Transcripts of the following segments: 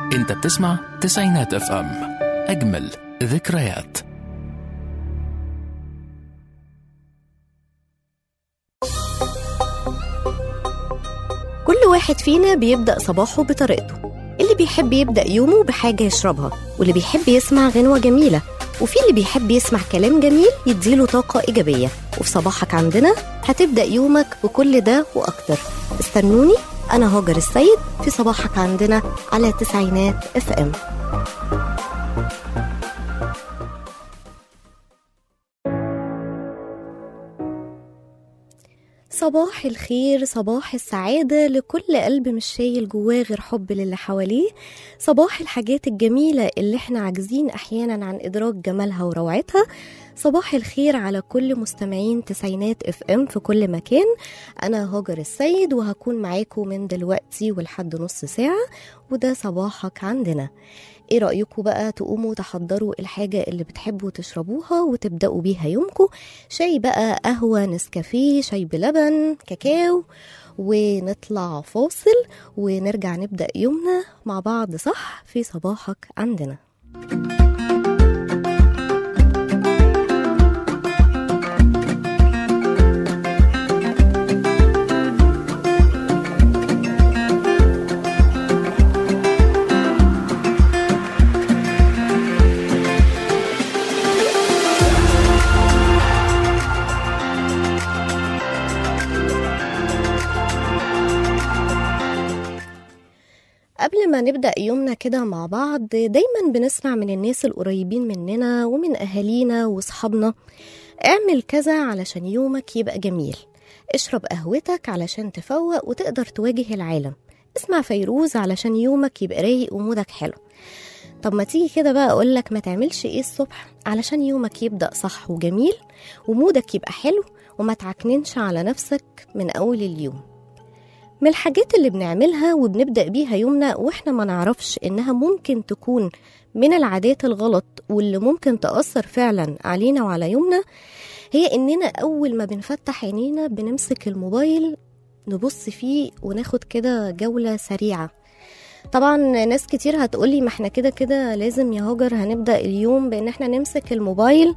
انت بتسمع تسعينات اف ام اجمل ذكريات كل واحد فينا بيبدأ صباحه بطريقته اللي بيحب يبدأ يومه بحاجة يشربها واللي بيحب يسمع غنوة جميلة وفي اللي بيحب يسمع كلام جميل يديله طاقة إيجابية وفي صباحك عندنا هتبدأ يومك بكل ده وأكتر استنوني أنا هاجر السيد في صباحك عندنا على تسعينات اف ام صباح الخير صباح السعادة لكل قلب مش شايل جواه غير حب للي حواليه صباح الحاجات الجميلة اللي احنا عاجزين أحيانا عن إدراك جمالها وروعتها صباح الخير على كل مستمعين تسعينات اف ام في كل مكان أنا هاجر السيد وهكون معاكم من دلوقتي ولحد نص ساعة وده صباحك عندنا ايه رأيكم بقى تقوموا تحضروا الحاجة اللي بتحبوا تشربوها وتبدأوا بيها يومكم شاي بقى قهوة نسكافيه شاي بلبن كاكاو ونطلع فاصل ونرجع نبدأ يومنا مع بعض صح في صباحك عندنا قبل ما نبدأ يومنا كده مع بعض دايما بنسمع من الناس القريبين مننا ومن أهالينا وصحابنا اعمل كذا علشان يومك يبقى جميل اشرب قهوتك علشان تفوق وتقدر تواجه العالم اسمع فيروز علشان يومك يبقى رايق ومودك حلو طب ما تيجي كده بقى أقولك ما تعملش ايه الصبح علشان يومك يبدأ صح وجميل ومودك يبقى حلو وما تعكننش على نفسك من أول اليوم من الحاجات اللي بنعملها وبنبدأ بيها يومنا واحنا ما نعرفش انها ممكن تكون من العادات الغلط واللي ممكن تأثر فعلا علينا وعلى يومنا هي اننا اول ما بنفتح عينينا بنمسك الموبايل نبص فيه وناخد كده جولة سريعة طبعا ناس كتير هتقولي ما احنا كده كده لازم يا هاجر هنبدأ اليوم بان احنا نمسك الموبايل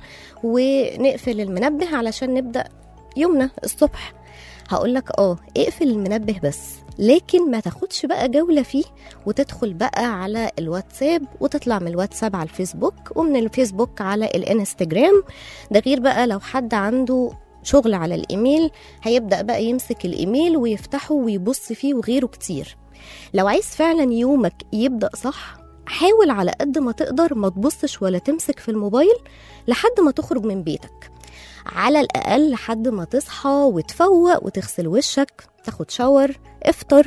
ونقفل المنبه علشان نبدأ يومنا الصبح هقولك اه اقفل المنبه بس لكن ما تاخدش بقى جولة فيه وتدخل بقى على الواتساب وتطلع من الواتساب على الفيسبوك ومن الفيسبوك على الانستجرام ده غير بقى لو حد عنده شغل على الايميل هيبدأ بقى يمسك الايميل ويفتحه ويبص فيه وغيره كتير لو عايز فعلا يومك يبدأ صح حاول على قد ما تقدر ما تبصش ولا تمسك في الموبايل لحد ما تخرج من بيتك على الأقل لحد ما تصحى وتفوق وتغسل وشك تاخد شاور افطر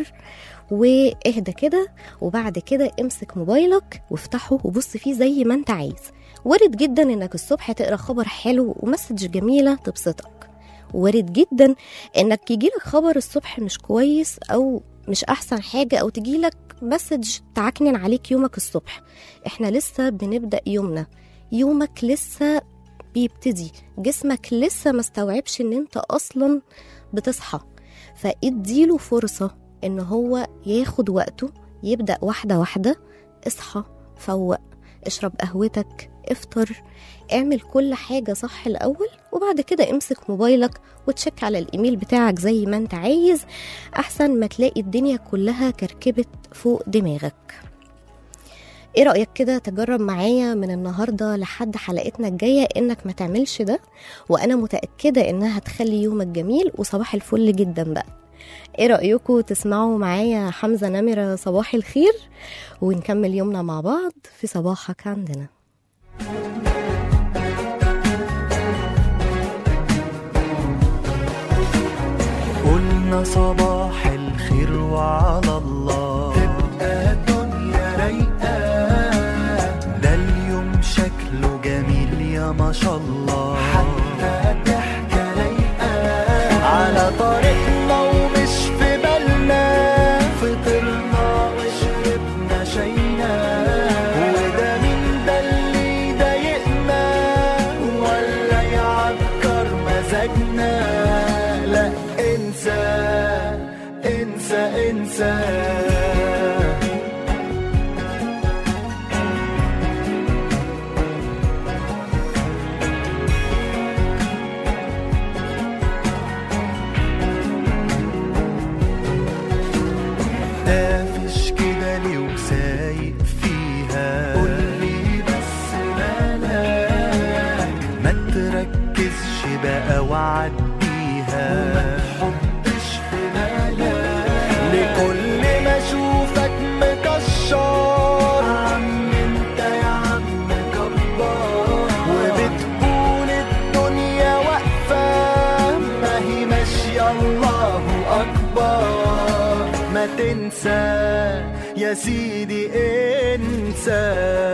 واهدى كده وبعد كده امسك موبايلك وافتحه وبص فيه زي ما انت عايز وارد جدا انك الصبح تقرا خبر حلو ومسج جميله تبسطك وارد جدا انك يجيلك خبر الصبح مش كويس او مش احسن حاجه او تجيلك مسج تعكنن عليك يومك الصبح احنا لسه بنبدا يومنا يومك لسه بيبتدي جسمك لسه ما استوعبش ان انت اصلا بتصحى فاديله فرصة ان هو ياخد وقته يبدأ واحدة واحدة اصحى فوق اشرب قهوتك افطر اعمل كل حاجة صح الأول وبعد كده امسك موبايلك وتشك على الإيميل بتاعك زي ما انت عايز أحسن ما تلاقي الدنيا كلها كركبت فوق دماغك ايه رأيك كده تجرب معايا من النهاردة لحد حلقتنا الجاية انك ما تعملش ده وانا متأكدة انها هتخلي يومك جميل وصباح الفل جدا بقى ايه رأيكم تسمعوا معايا حمزة نمرة صباح الخير ونكمل يومنا مع بعض في صباحك عندنا قلنا صباح الخير وعلى الله تبقى الدنيا رايقة ده اليوم شكله جميل يا ما شاء الله حتى ضحكة رايقة على طريقنا ومش في بالنا فطرنا وشربنا شينا وده مين ده اللي يضايقنا ولا يعكر مزاجنا لا انسى انسى انسى كل ما اشوفك مكشر عم انت يا عم كبار وبتقول الدنيا واقفة ما هي ماشية الله أكبر ما تنسى يا سيدي انسى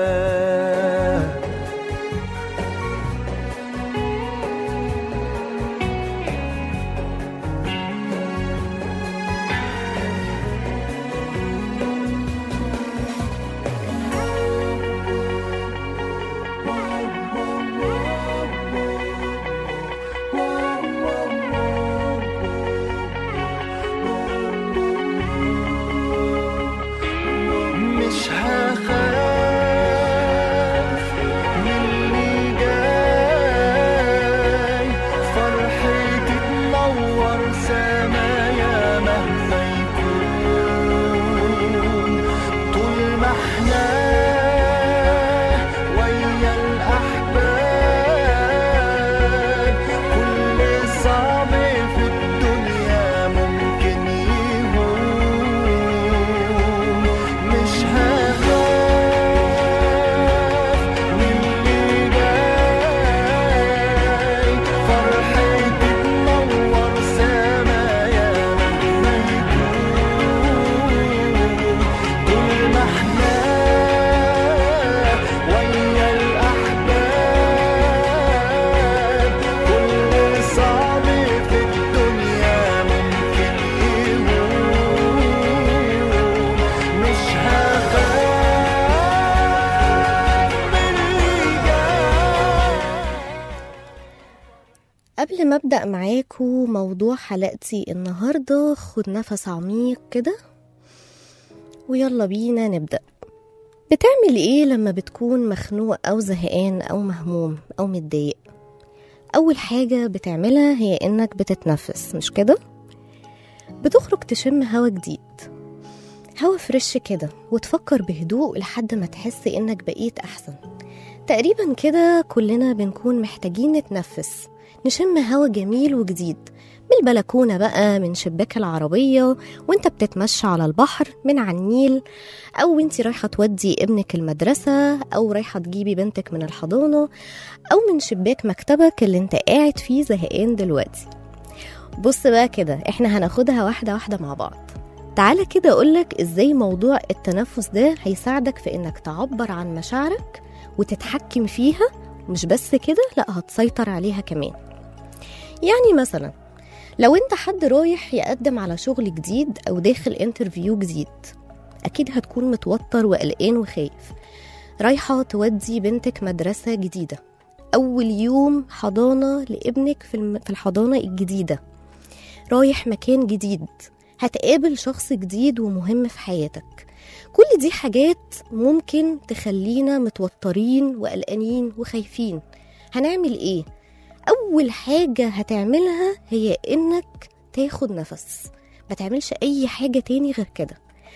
مش هخاف من اللي جاي فرحتي تنور سمايا مهما يكون طول ما احنا ويا الأحباب كل صعب في الدنيا ممكن يهون مش هخاف من اللي جاي فرحتي تنور سمايا مهما يكون طول ما احنا ويا الأحباب كل صعب في الدنيا ممكن يهون مش هخاف من اللي جاي قبل ما ابدا معاكم موضوع حلقتي النهارده خد نفس عميق كده ويلا بينا نبدا بتعمل ايه لما بتكون مخنوق او زهقان او مهموم او متضايق اول حاجه بتعملها هي انك بتتنفس مش كده بتخرج تشم هوا جديد هوا فريش كده وتفكر بهدوء لحد ما تحس انك بقيت احسن تقريبا كده كلنا بنكون محتاجين نتنفس نشم هوا جميل وجديد من البلكونة بقى من شباك العربية وانت بتتمشى على البحر من على النيل أو انت رايحة تودي ابنك المدرسة أو رايحة تجيبي بنتك من الحضانة أو من شباك مكتبك اللي انت قاعد فيه زهقان دلوقتي بص بقى كده احنا هناخدها واحدة واحدة مع بعض تعالى كده أقولك ازاي موضوع التنفس ده هيساعدك في انك تعبر عن مشاعرك وتتحكم فيها مش بس كده لا هتسيطر عليها كمان يعني مثلا لو انت حد رايح يقدم على شغل جديد او داخل انترفيو جديد اكيد هتكون متوتر وقلقان وخايف رايحة تودي بنتك مدرسة جديدة أول يوم حضانة لابنك في الم- في الحضانة الجديدة رايح مكان جديد هتقابل شخص جديد ومهم في حياتك كل دي حاجات ممكن تخلينا متوترين وقلقانين وخايفين هنعمل ايه اول حاجة هتعملها هي انك تاخد نفس ما تعملش اي حاجة تاني غير كده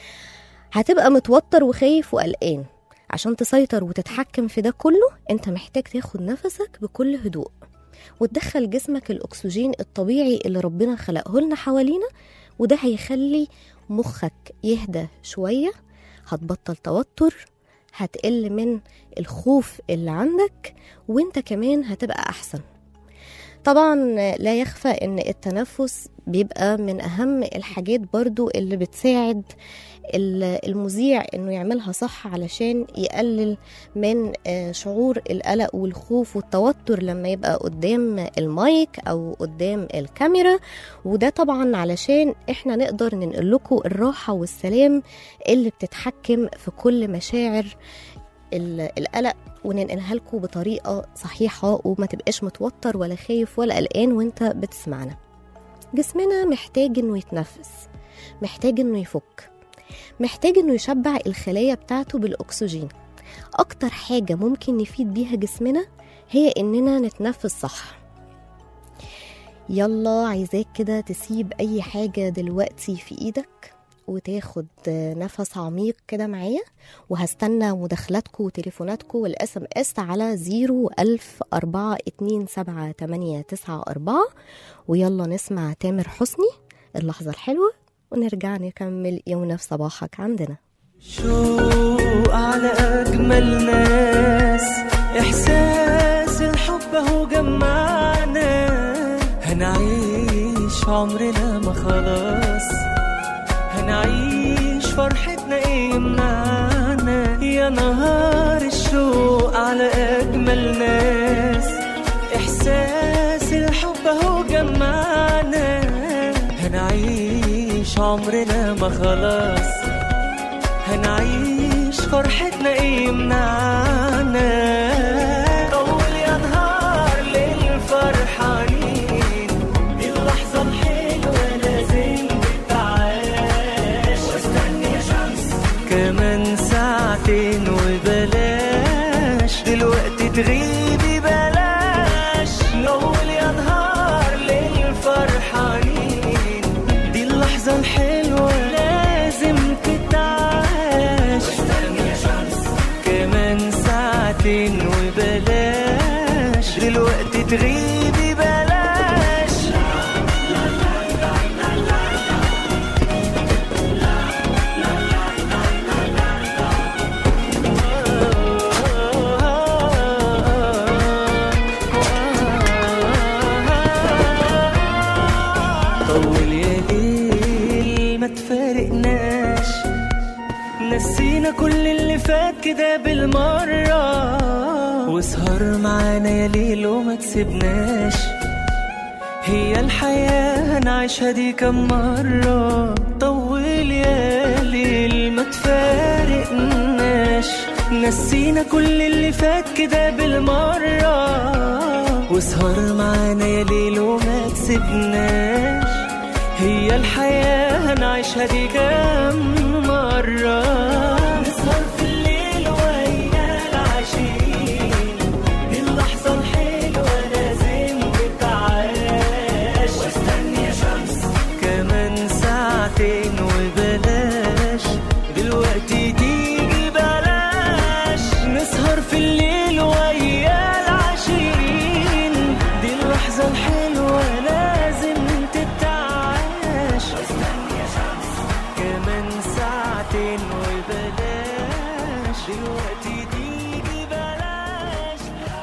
هتبقى متوتر وخايف وقلقان عشان تسيطر وتتحكم في ده كله انت محتاج تاخد نفسك بكل هدوء وتدخل جسمك الاكسجين الطبيعي اللي ربنا خلقه لنا حوالينا وده هيخلي مخك يهدى شوية هتبطل توتر هتقل من الخوف اللي عندك وانت كمان هتبقى احسن طبعا لا يخفى ان التنفس بيبقى من اهم الحاجات برضو اللي بتساعد ال- المذيع انه يعملها صح علشان يقلل من آه، شعور القلق والخوف والتوتر لما يبقى قدام المايك او قدام الكاميرا وده طبعا علشان احنا نقدر ننقل لكم الراحه والسلام اللي بتتحكم في كل مشاعر ال- القلق وننقلها لكم بطريقه صحيحه وما تبقاش متوتر ولا خايف ولا قلقان وانت بتسمعنا جسمنا محتاج انه يتنفس محتاج انه يفك محتاج انه يشبع الخلايا بتاعته بالاكسجين اكتر حاجه ممكن نفيد بيها جسمنا هي اننا نتنفس صح يلا عايزاك كده تسيب اي حاجه دلوقتي في ايدك وتاخد نفس عميق كده معايا وهستنى مداخلاتكم وتليفوناتكم والاس ام اس على 010427894 ويلا نسمع تامر حسني اللحظة الحلوة ونرجع نكمل يومنا في صباحك عندنا شوق على أجمل ناس إحساس الحب أهو جمعنا هنعيش عمرنا ما خلاص هنعيش فرحتنا إيه يمنعنا يا نهار الشوق على أجمل ناس إحساس الحب أهو جمعنا هنعيش عمرنا ما خلاص هنعيش فرحتنا ايه يمنعنا طول يا نهار للفرحانين دي اللحظة الحلوة لازم تتعاش واستني يا شمس كمان ساعتين وبلاش دلوقتي تغيبي بلاش طول يا نهار للفرحانين دي اللحظة الحلوة لازم تتعاش كمان ساعتين وبلاش دلوقتي تغيبي بلاش طول يا ليل ما تفارقناش نسينا كل اللي فات كده بالمرة واسهر معانا يا ليل وما تسيبناش هي الحياة هنعيشها دي كم مرة طول يا ليل ما تفارقناش نسينا كل اللي فات كده بالمرة واسهر معانا يا ليل وما تسيبناش هي الحياة هنعيشها دي كم مرة نسهر في الليل ويا العشيق دي اللحظة الحلوة لازم تتعاش واستني يا شمس كمان ساعتين وبلاش دلوقتي تيجي بلاش نسهر في الليل ويا العشرين دي اللحظة الحلوة لازم تتعاش واستني يا شمس كمان ساعتين وبلاش دلوقتي تيجي بلاش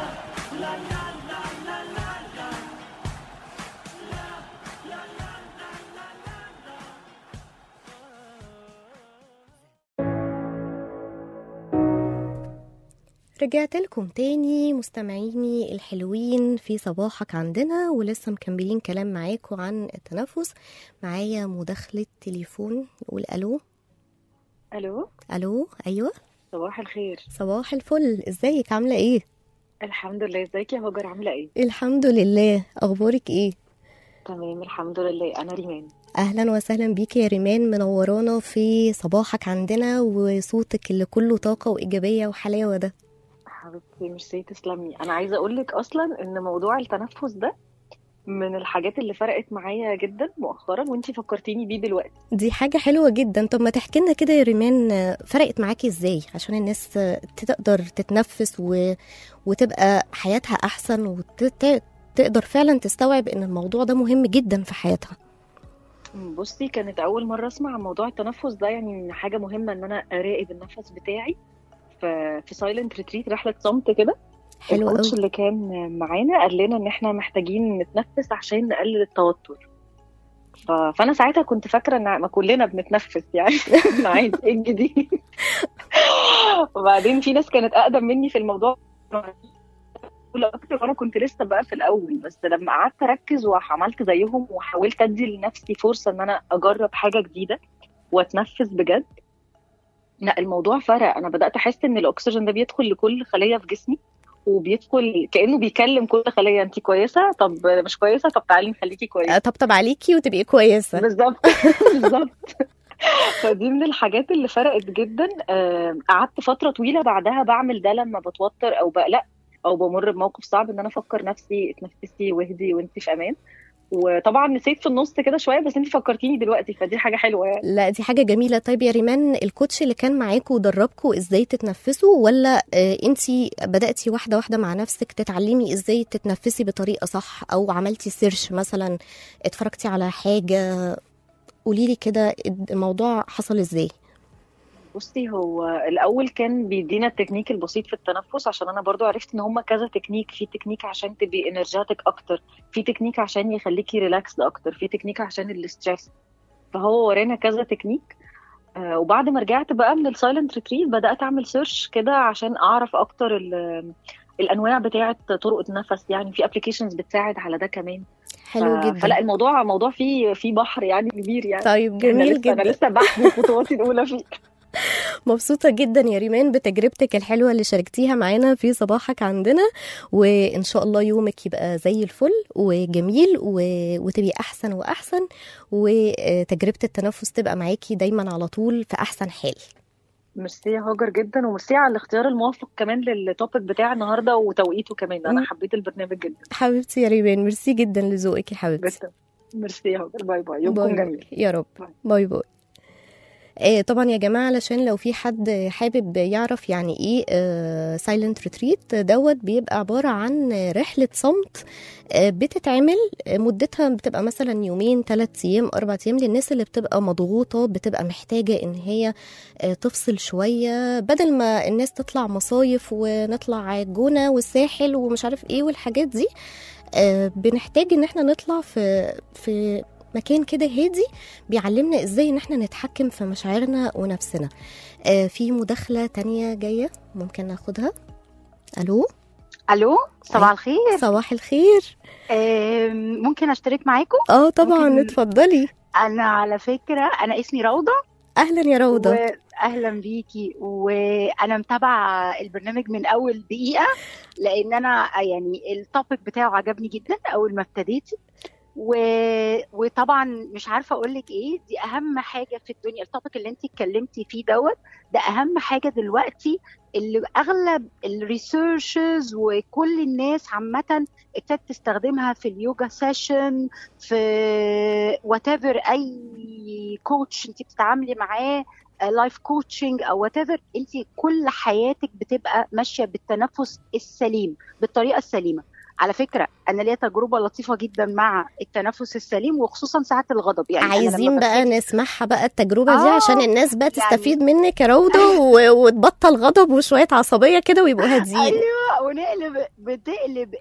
رجعت لكم تاني مستمعيني الحلوين في صباحك عندنا ولسه مكملين كلام معاكم عن التنفس معايا مداخلة تليفون نقول ألو الو ألو أيوة صباح الخير صباح الفل ازيك عاملة ايه الحمد لله ازيك يا هاجر عامله ايه الحمد لله أخبارك ايه تمام الحمد لله انا ريمان أهلا وسهلا بيك يا ريمان منورانا في صباحك عندنا وصوتك اللي كله طاقة وإيجابية وحلاوة ده حبيبتي ميرسي تسلمي انا عايزه اقول لك اصلا ان موضوع التنفس ده من الحاجات اللي فرقت معايا جدا مؤخرا وانتي فكرتيني بيه دلوقتي دي حاجة حلوة جدا طب ما تحكي لنا كده يا ريمان آه، فرقت معاكي ازاي عشان الناس آه، تقدر تتنفس و... وتبقى حياتها أحسن وتقدر فعلا تستوعب ان الموضوع ده مهم جدا في حياتها بصي كانت اول مره اسمع عن موضوع التنفس ده يعني إن حاجه مهمه ان انا اراقب النفس بتاعي في في سايلنت ريتريت رحله صمت كده حلو الكوتش قوي اللي كان معانا قال لنا ان احنا محتاجين نتنفس عشان نقلل التوتر ف... فانا ساعتها كنت فاكره ان ما كلنا بنتنفس يعني أنا عايز ايه الجديد وبعدين في ناس كانت اقدم مني في الموضوع اولى اكتر وانا كنت لسه بقى في الاول بس لما قعدت اركز وعملت زيهم وحاولت ادي لنفسي فرصه ان انا اجرب حاجه جديده واتنفس بجد لا الموضوع فرق انا بدات احس ان الاكسجين ده بيدخل لكل خليه في جسمي وبيدخل كانه بيكلم كل خليه انت كويسه طب مش كويسه طب تعالي نخليكي كويسه طبطب عليكي وتبقي كويسة بالظبط بالظبط فدي من الحاجات اللي فرقت جدا آه، قعدت فتره طويله بعدها بعمل ده لما بتوتر او بقلق او بمر بموقف صعب ان انا افكر نفسي اتنفسي واهدي وانت في امان وطبعا نسيت في النص كده شويه بس انت فكرتيني دلوقتي فدي حاجه حلوه يعني لا دي حاجة جميلة طيب يا ريمان الكوتش اللي كان معاكوا ودربكوا ازاي تتنفسوا ولا آه انتي بدأتي واحدة واحدة مع نفسك تتعلمي ازاي تتنفسي بطريقة صح او عملتي سيرش مثلا اتفرجتي على حاجة قولي لي كده الموضوع حصل ازاي بصي هو الاول كان بيدينا التكنيك البسيط في التنفس عشان انا برضو عرفت ان هم كذا تكنيك في تكنيك عشان تبقي انرجاتك اكتر في تكنيك عشان يخليكي ريلاكسد اكتر في تكنيك عشان الاسترس فهو ورانا كذا تكنيك آه، وبعد ما رجعت بقى من السايلنت ريتريت بدات اعمل سيرش كده عشان اعرف اكتر ال- الانواع بتاعه طرق النفس يعني في ابلكيشنز بتساعد على ده كمان حلو ف- جدا فلا الموضوع موضوع فيه فيه بحر يعني كبير يعني طيب احنا جميل لسه انا جدا لسه بحث خطواتي الاولى فيه مبسوطة جدا يا ريمان بتجربتك الحلوة اللي شاركتيها معانا في صباحك عندنا وإن شاء الله يومك يبقى زي الفل وجميل و... وتبقي أحسن وأحسن وتجربة التنفس تبقى معاكي دايما على طول في أحسن حال ميرسي يا هاجر جدا وميرسي على الاختيار الموفق كمان للتوبيك بتاع النهارده وتوقيته كمان انا مم. حبيت البرنامج جدا حبيبتي يا ريمان ميرسي جدا لذوقك يا حبيبتي جدا ميرسي يا هاجر باي باي يومكم باي جميل يا رب باي. باي باي آه طبعا يا جماعة علشان لو في حد حابب يعرف يعني ايه سايلنت ريتريت دوت بيبقى عبارة عن رحلة صمت آه بتتعمل آه، مدتها بتبقى مثلا يومين ثلاث ايام اربع ايام للناس اللي بتبقى مضغوطة بتبقى محتاجة ان هي آه، تفصل شوية بدل ما الناس تطلع مصايف ونطلع الجونة والساحل ومش عارف ايه والحاجات دي آه، بنحتاج ان احنا نطلع في في مكان كده هادي بيعلمنا ازاي ان احنا نتحكم في مشاعرنا ونفسنا آه في مداخلة تانية جاية ممكن ناخدها الو الو صباح أي. الخير صباح الخير آم، ممكن اشترك معاكم اه طبعا ممكن- اتفضلي انا على فكره انا اسمي روضه اهلا يا روضة واهلا بيكي وانا متابعه البرنامج من اول دقيقه لان انا يعني التوبيك بتاعه عجبني جدا اول ما ابتديتي و... وطبعا مش عارفه اقول لك ايه دي اهم حاجه في الدنيا التوبيك اللي انت اتكلمتي فيه دوت ده اهم حاجه دلوقتي اللي اغلب الريسيرشز وكل الناس عامه ابتدت تستخدمها في اليوجا سيشن في وات ايفر اي كوتش انت بتتعاملي معاه لايف كوتشنج او وات ايفر انت كل حياتك بتبقى ماشيه بالتنفس السليم بالطريقه السليمه على فكره انا ليا تجربه لطيفه جدا مع التنفس السليم وخصوصا ساعه الغضب يعني أنا لما عايزين بقى ببتدي- نسمعها بقى التجربة دي آه، عشان الناس بقى يعني- تستفيد منك يا روضة و- وتبطل غضب وشوية عصبية كده ويبقوا هاديين ايوه ونقلب بتقلب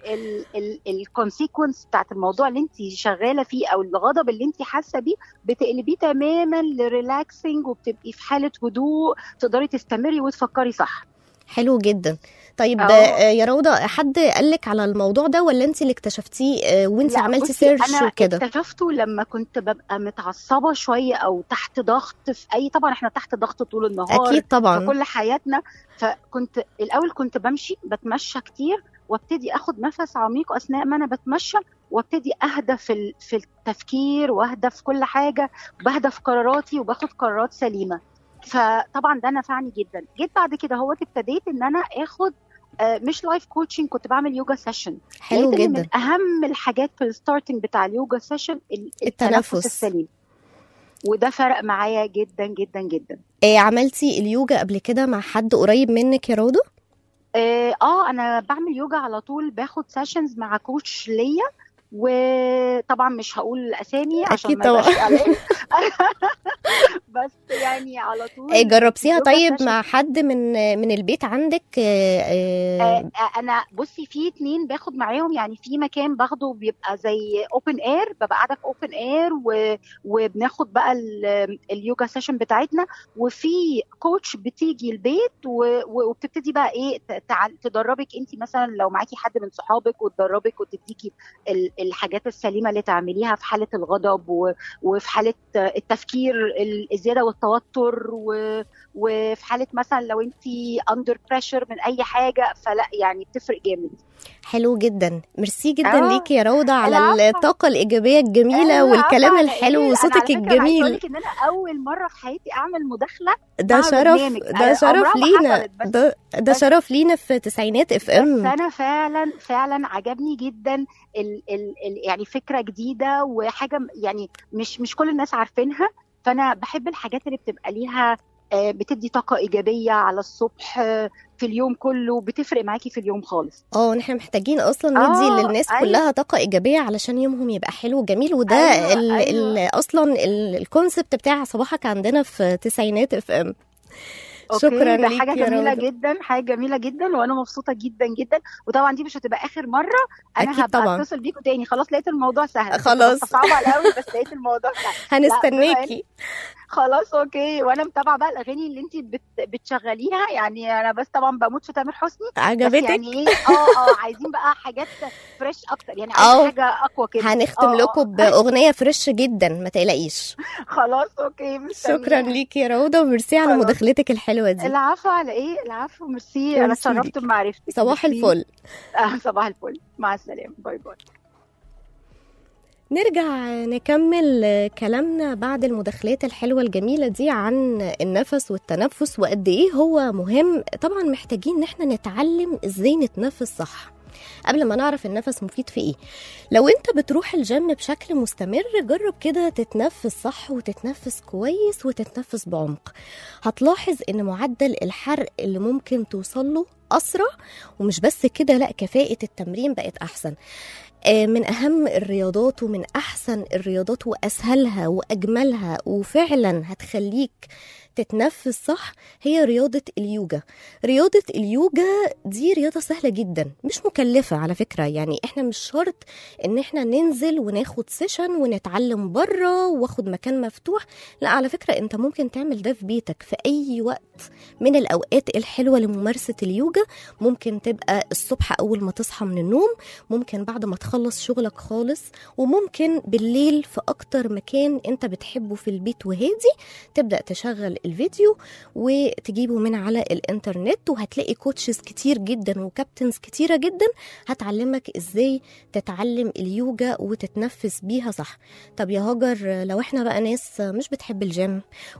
الكونسيكونس بتاعت الموضوع اللي انت شغاله فيه او الغضب اللي انت حاسه بيه بتقلبيه تماما لريلاكسنج وبتبقي في حاله هدوء تقدري تستمري وتفكري صح حلو جدا طيب أهو. آه، يا روضة حد قالك على الموضوع ده ولا انت اللي اكتشفتيه آه، وانت لا، عملتي بصي، سيرش انا وكده اكتشفته لما كنت ببقى متعصبه شويه او تحت ضغط في اي طبعا احنا تحت ضغط طول النهار اكيد في طبعا كل حياتنا فكنت الاول كنت بمشي بتمشى كتير وابتدي اخد نفس عميق اثناء ما انا بتمشى وابتدي اهدى في ال- في التفكير واهدى في كل حاجه بهدى في قراراتي وباخد قرارات سليمه فطبعا ده نفعني جدا جيت بعد كده هو ابتديت ان انا اخد آه، مش لايف كوتشنج كنت بعمل يوجا سيشن حلو لقيت إن جدا من اهم الحاجات في الستارتنج بتاع اليوجا سيشن ال- التنفس. التنفس السليم وده فرق معايا جدا جدا جدا آه، عملتي اليوجا قبل كده مع حد قريب منك يا روضة اه آه، انا بعمل يوجا على طول باخد سيشنز مع كوتش ليا وطبعا مش هقول اسامي عشان أكيد ما يبقاش طبعا. قلق. بس يعني على طول آه، جربتيها يوجا طيب سيشن. مع حد من آه، من البيت عندك آه، آه، آه، آه، انا بصي في اتنين باخد معاهم يعني في مكان باخده بيبقى زي اوبن اير ببقى قاعده في اوبن اير وبناخد بقى ال- اليوجا سيشن بتاعتنا وفي كوتش بتيجي البيت و- و- وبتبتدي بقى ايه ت- تع- تدربك انت مثلا لو معاكي حد من صحابك وتدربك وتديكي ال- الحاجات السليمه اللي تعمليها في حاله الغضب و- وفي حاله التفكير ال- الزياده والتوتر و- وفي حاله مثلا لو انت اندر بريشر من اي حاجه فلا يعني بتفرق جامد حلو جدا ميرسي جدا آه، ليكي يا روضة على العفو. الطاقة الإيجابية الجميلة أيوة، والكلام عارفة على الحلو إيه؟ أنا وصوتك على فكرة أنا عايزة الجميل أقولك ان انا اول مره في حياتي اعمل مداخله ده مع شرف برنامج. ده أنا شرف عمرها ما لينا حصلت، بس- ده ده بس- شرف لينا في تسعينات اف بس ام انا فعلا فعلا عجبني جدا ال ال ال يعني فكره جديده وحاجه م- يعني مش مش كل الناس عارفينها فانا بحب الحاجات اللي بتبقى ليها آه، بتدي طاقه ايجابيه على الصبح آه، في في اليوم كله بتفرق معاكي في اليوم خالص اه احنا محتاجين اصلا ندي آه، للناس أيوة. كلها طاقه ايجابيه علشان يومهم يبقى حلو وجميل وده أيوة، ال أيوة. ال اصلا ال- الكونسبت بتاع صباحك عندنا في تسعينات اف ام أوكي، شكرا ده ليك حاجه يا جميله روضة. جدا حاجه جميله جدا وانا مبسوطه جدا جدا وطبعا دي مش هتبقى اخر مره انا أكيد هبقى طبعا. اتصل بيكوا تاني خلاص لقيت الموضوع سهل كنت خلاص. بستصعبها قوي بس لقيت الموضوع سهل هنستناكي خلاص اوكي وانا متابعه بقى الاغاني اللي انت بت... بتشغليها يعني انا بس طبعا بموت في تامر حسني بس عجبتك يعني ايه اه اه عايزين بقى حاجات فريش اكتر يعني آه. عايزين حاجه اقوى كده هنختم آه، آه. لكم باغنيه فريش جدا ما تقلقيش خلاص اوكي مستنية. شكرا ليكي يا روضه وميرسي على خلاص. مداخلتك الحلوه دي العفو على ايه العفو ميرسي انا ميرسي اتشرفت ليكي. بمعرفتك صباح ميرسي. الفل آه صباح الفل مع السلامه باي باي نرجع نكمل كلامنا بعد المداخلات الحلوة الجميلة دي عن النفس والتنفس وقد ايه هو مهم طبعا محتاجين ان احنا نتعلم ازاي نتنفس صح قبل ما نعرف النفس مفيد في ايه لو انت بتروح الجيم بشكل مستمر جرب كده تتنفس صح وتتنفس كويس وتتنفس بعمق هتلاحظ ان معدل الحرق اللي ممكن توصله اسرع ومش بس كده لا كفاءة التمرين بقت احسن آه، من أهم الرياضات ومن أحسن الرياضات وأسهلها وأجملها وفعلا هتخليك تتنفس صح هي رياضة اليوجا رياضة اليوجا دي رياضة سهلة جدا مش مكلفة على فكرة يعني احنا مش شرط ان احنا ننزل وناخد سيشن ونتعلم بره واخد مكان مفتوح لا على فكرة انت ممكن تعمل ده في بيتك في اي وقت من الاوقات الحلوة لممارسة اليوجا ممكن تبقى الصبح اول ما تصحى من النوم ممكن بعد ما تخلص شغلك خالص وممكن بالليل في اكتر مكان انت بتحبه في البيت وهادي تبدا تشغل الفيديو وتجيبه من على الانترنت وهتلاقي كوتشز كتير جدا وكابتنز كتيره جدا هتعلمك ازاي تتعلم اليوجا وتتنفس بيها صح طب يا هاجر لو احنا بقى ناس مش بتحب الجيم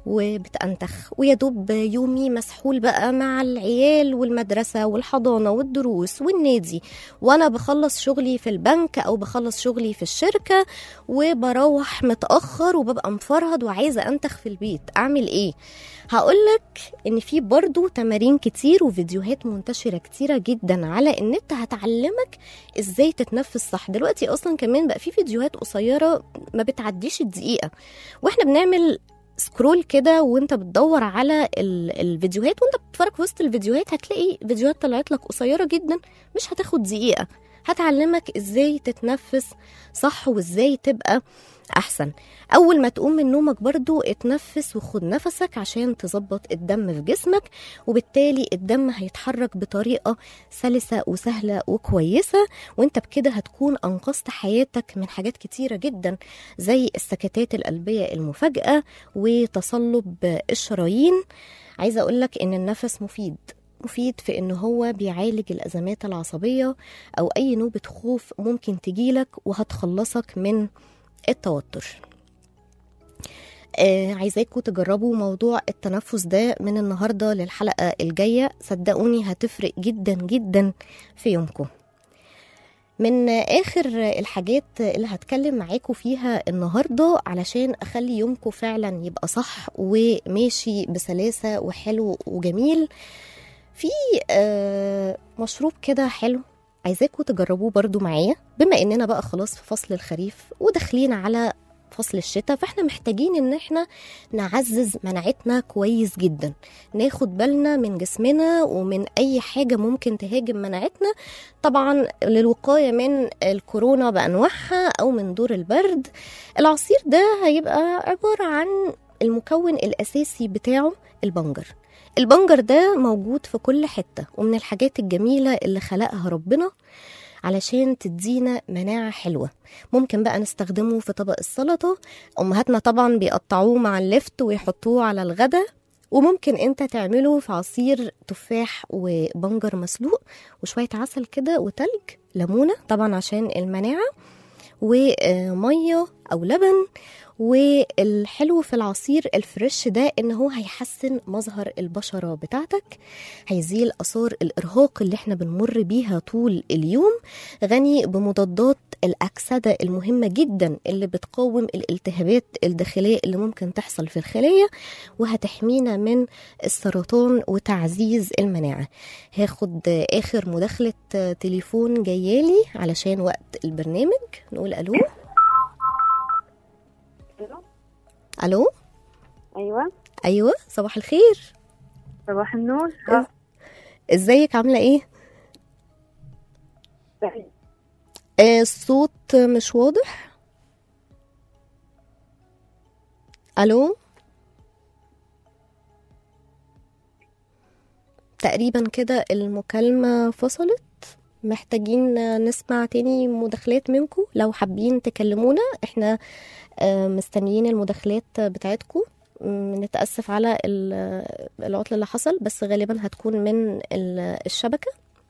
وبتأنتخ ويا دوب يومي مسحول بقى مع العيال والمدرسه والحضانه والدروس والنادي وانا بخلص شغلي في البنك او بخلص شغلي في الشركه وبروح متاخر وببقى مفرهد وعايزه انتخ في البيت اعمل ايه هقولك ان في برضو تمارين كتير وفيديوهات منتشره كتيره جدا على النت هتعلمك ازاي تتنفس صح دلوقتي اصلا كمان بقى في فيديوهات قصيره ما بتعديش الدقيقه واحنا بنعمل سكرول كده وانت بتدور على ال- الفيديوهات وانت بتتفرج في وسط الفيديوهات هتلاقي فيديوهات طلعت لك قصيره جدا مش هتاخد دقيقه هتعلمك ازاي تتنفس صح وازاي تبقى احسن اول ما تقوم من نومك برضو اتنفس وخد نفسك عشان تظبط الدم في جسمك وبالتالي الدم هيتحرك بطريقه سلسه وسهله وكويسه وانت بكده هتكون انقذت حياتك من حاجات كتيره جدا زي السكتات القلبيه المفاجاه وتصلب الشرايين عايزه اقولك ان النفس مفيد مفيد في ان هو بيعالج الازمات العصبيه او اي نوبه خوف ممكن تجيلك وهتخلصك من التوتر آه عايزاكم تجربوا موضوع التنفس ده من النهارده للحلقه الجايه صدقوني هتفرق جدا جدا في يومكم من اخر الحاجات اللي هتكلم معاكم فيها النهارده علشان اخلي يومكم فعلا يبقى صح وماشي بسلاسه وحلو وجميل في آه مشروب كده حلو عايزاكم تجربوه برضو معايا بما اننا بقى خلاص في فصل الخريف وداخلين على فصل الشتاء فاحنا محتاجين ان احنا نعزز مناعتنا كويس جدا ناخد بالنا من جسمنا ومن اي حاجة ممكن تهاجم مناعتنا طبعا للوقاية من الكورونا بانواعها او من دور البرد العصير ده هيبقى عبارة عن المكون الاساسي بتاعه البنجر البنجر ده موجود في كل حتة ومن الحاجات الجميلة اللي خلقها ربنا علشان تدينا مناعة حلوة ممكن بقى نستخدمه في طبق السلطة أمهاتنا طبعا بيقطعوه مع اللفت ويحطوه على الغدا وممكن انت تعمله في عصير تفاح وبنجر مسلوق وشوية عسل كده وتلج ليمونة طبعا عشان المناعة ومية أو لبن والحلو في العصير الفريش ده ان هو هيحسن مظهر البشره بتاعتك هيزيل اثار الارهاق اللي احنا بنمر بيها طول اليوم غني بمضادات الأكسدة المهمة جدا اللي بتقاوم الالتهابات الداخلية اللي ممكن تحصل في الخلية وهتحمينا من السرطان وتعزيز المناعة هاخد آخر مداخلة تليفون جايالي علشان وقت البرنامج نقول ألو ألو ايوه أيوة صباح الخير صباح النور ها. ازيك عاملة ايه؟ آه، الصوت مش واضح الو تقريبا كده المكالمة فصلت محتاجين نسمع تاني مداخلات منكم لو حابين تكلمونا احنا آه، مستنيين المداخلات بتاعتكم م، نتأسف على ال- العطل اللي حصل بس غالبا هتكون من ال- الشبكة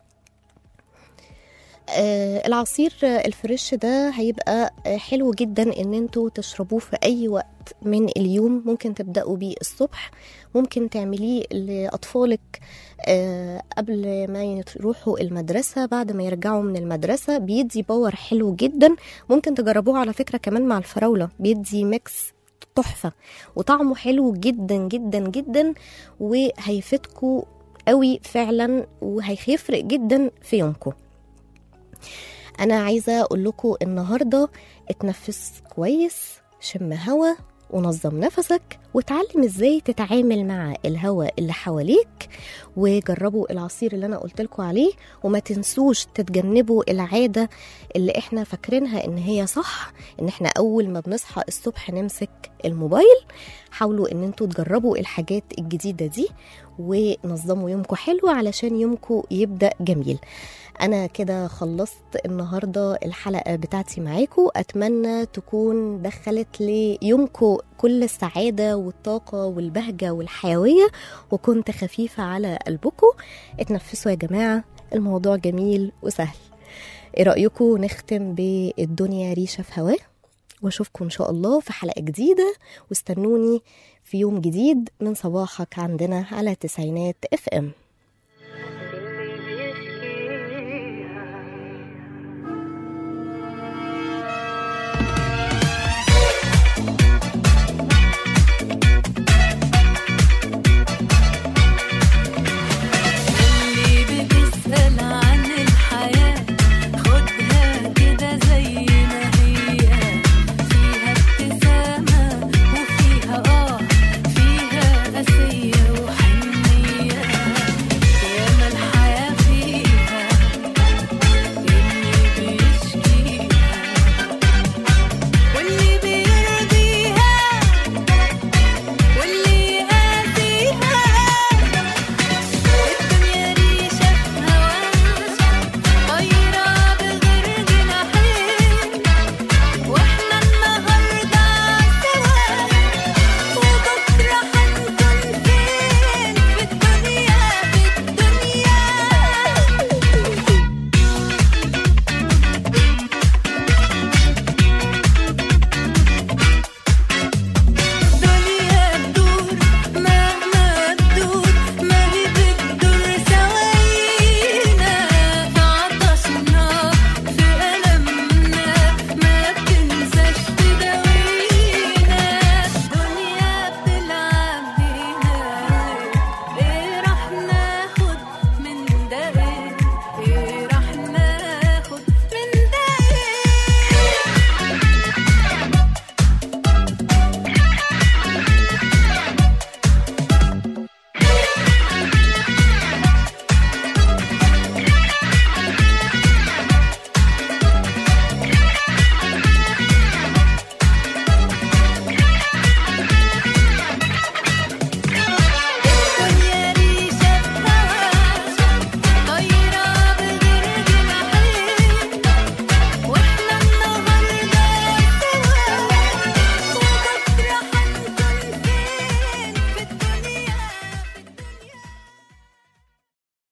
آه، العصير الفريش ده هيبقى آه، حلو جدا ان انتوا تشربوه في اي وقت من اليوم ممكن تبدأوا بيه الصبح ممكن تعمليه لأطفالك آه، قبل ما يروحوا المدرسة بعد ما يرجعوا من المدرسة بيدي باور حلو جدا ممكن تجربوه على فكرة كمان مع الفراولة بيدي ميكس تحفة وطعمه حلو جدا جدا جدا وهيفيدكوا قوي فعلا وهيفرق جدا في يومكم انا عايزه اقول لكم النهارده اتنفس كويس شم هوا ونظم نفسك وتعلم ازاي تتعامل مع الهواء اللي حواليك وجربوا العصير اللي انا قلت لكم عليه وما تنسوش تتجنبوا العاده اللي احنا فاكرينها ان هي صح ان احنا اول ما بنصحى الصبح نمسك الموبايل حاولوا ان انتوا تجربوا الحاجات الجديده دي ونظموا يومكم حلو علشان يومكم يبدا جميل انا كده خلصت النهارده الحلقه بتاعتي معاكم اتمنى تكون دخلت ليومكم كل السعاده والطاقه والبهجه والحيويه وكنت خفيفه على قلبكم اتنفسوا يا جماعه الموضوع جميل وسهل ايه رايكم نختم بالدنيا ريشه في هواه واشوفكم ان شاء الله في حلقه جديده واستنوني في يوم جديد من صباحك عندنا على تسعينات اف ام